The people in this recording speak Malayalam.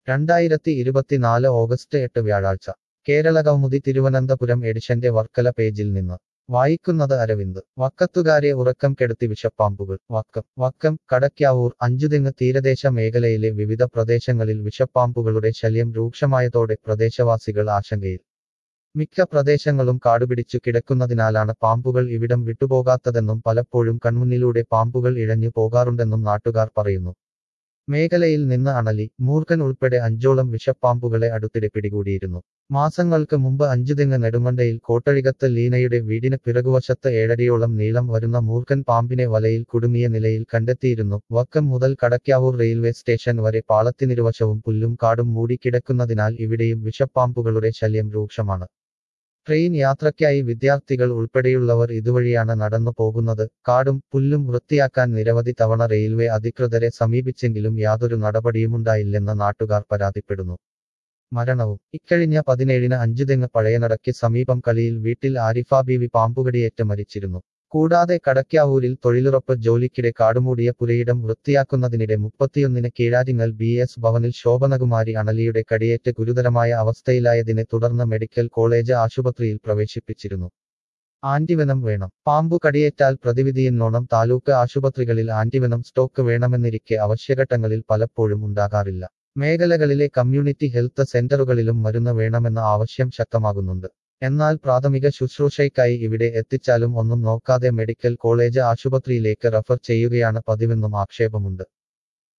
രണ്ടായിരത്തി ഇരുപത്തിനാല് ഓഗസ്റ്റ് എട്ട് വ്യാഴാഴ്ച കേരള കൗമുദി തിരുവനന്തപുരം എഡിഷന്റെ വർക്കല പേജിൽ നിന്ന് വായിക്കുന്നത് അരവിന്ദ് വക്കത്തുകാരെ ഉറക്കം കെടുത്തി വിഷപ്പാമ്പുകൾ വക്കം വക്കം കടയ്ക്കാവൂർ അഞ്ചുതെങ്ങ് തീരദേശ മേഖലയിലെ വിവിധ പ്രദേശങ്ങളിൽ വിഷപ്പാമ്പുകളുടെ ശല്യം രൂക്ഷമായതോടെ പ്രദേശവാസികൾ ആശങ്കയിൽ മിക്ക പ്രദേശങ്ങളും കാടുപിടിച്ചു കിടക്കുന്നതിനാലാണ് പാമ്പുകൾ ഇവിടം വിട്ടുപോകാത്തതെന്നും പലപ്പോഴും കൺമുന്നിലൂടെ പാമ്പുകൾ ഇഴഞ്ഞു പോകാറുണ്ടെന്നും നാട്ടുകാർ പറയുന്നു മേഖലയിൽ നിന്ന് അണലി മൂർഖൻ ഉൾപ്പെടെ അഞ്ചോളം വിഷപ്പാമ്പുകളെ അടുത്തിടെ പിടികൂടിയിരുന്നു മാസങ്ങൾക്ക് മുമ്പ് അഞ്ചുതെങ്ങ് നെടുമണ്ടയിൽ കോട്ടഴികത്ത് ലീനയുടെ വീടിന് പിറകുവശത്ത് ഏഴടിയോളം നീളം വരുന്ന മൂർഖൻ പാമ്പിനെ വലയിൽ കുടുങ്ങിയ നിലയിൽ കണ്ടെത്തിയിരുന്നു വക്കം മുതൽ കടയ്ക്കാവൂർ റെയിൽവേ സ്റ്റേഷൻ വരെ പാളത്തിനിരുവശവും പുല്ലും കാടും മൂടിക്കിടക്കുന്നതിനാൽ ഇവിടെയും വിഷപ്പാമ്പുകളുടെ ശല്യം രൂക്ഷമാണ് ട്രെയിൻ യാത്രയ്ക്കായി വിദ്യാർത്ഥികൾ ഉൾപ്പെടെയുള്ളവർ ഇതുവഴിയാണ് നടന്നു പോകുന്നത് കാടും പുല്ലും വൃത്തിയാക്കാൻ നിരവധി തവണ റെയിൽവേ അധികൃതരെ സമീപിച്ചെങ്കിലും യാതൊരു നടപടിയുമുണ്ടായില്ലെന്ന് നാട്ടുകാർ പരാതിപ്പെടുന്നു മരണവും ഇക്കഴിഞ്ഞ പതിനേഴിന് അഞ്ചുതെങ്ങ് പഴയനടയ്ക്ക് സമീപം കളിയിൽ വീട്ടിൽ ആരിഫ ബീവി പാമ്പുകടിയേറ്റ് മരിച്ചിരുന്നു കൂടാതെ കടയ്ക്കാവൂരിൽ തൊഴിലുറപ്പ് ജോലിക്കിടെ കാടുമൂടിയ പുരയിടം വൃത്തിയാക്കുന്നതിനിടെ മുപ്പത്തിയൊന്നിന് കീഴാരിങ്ങൽ ബി എസ് ഭവനിൽ ശോഭനകുമാരി അണലിയുടെ കടിയേറ്റ് ഗുരുതരമായ അവസ്ഥയിലായതിനെ തുടർന്ന് മെഡിക്കൽ കോളേജ് ആശുപത്രിയിൽ പ്രവേശിപ്പിച്ചിരുന്നു ആന്റിവെനം വേണം പാമ്പു കടിയേറ്റാൽ പ്രതിവിധിയെന്നോണം താലൂക്ക് ആശുപത്രികളിൽ ആന്റിവെനം സ്റ്റോക്ക് വേണമെന്നിരിക്കെ അവശ്യഘട്ടങ്ങളിൽ പലപ്പോഴും ഉണ്ടാകാറില്ല മേഖലകളിലെ കമ്മ്യൂണിറ്റി ഹെൽത്ത് സെന്ററുകളിലും മരുന്ന് വേണമെന്ന ആവശ്യം ശക്തമാകുന്നുണ്ട് എന്നാൽ പ്രാഥമിക ശുശ്രൂഷയ്ക്കായി ഇവിടെ എത്തിച്ചാലും ഒന്നും നോക്കാതെ മെഡിക്കൽ കോളേജ് ആശുപത്രിയിലേക്ക് റഫർ ചെയ്യുകയാണ് പതിവെന്നും ആക്ഷേപമുണ്ട്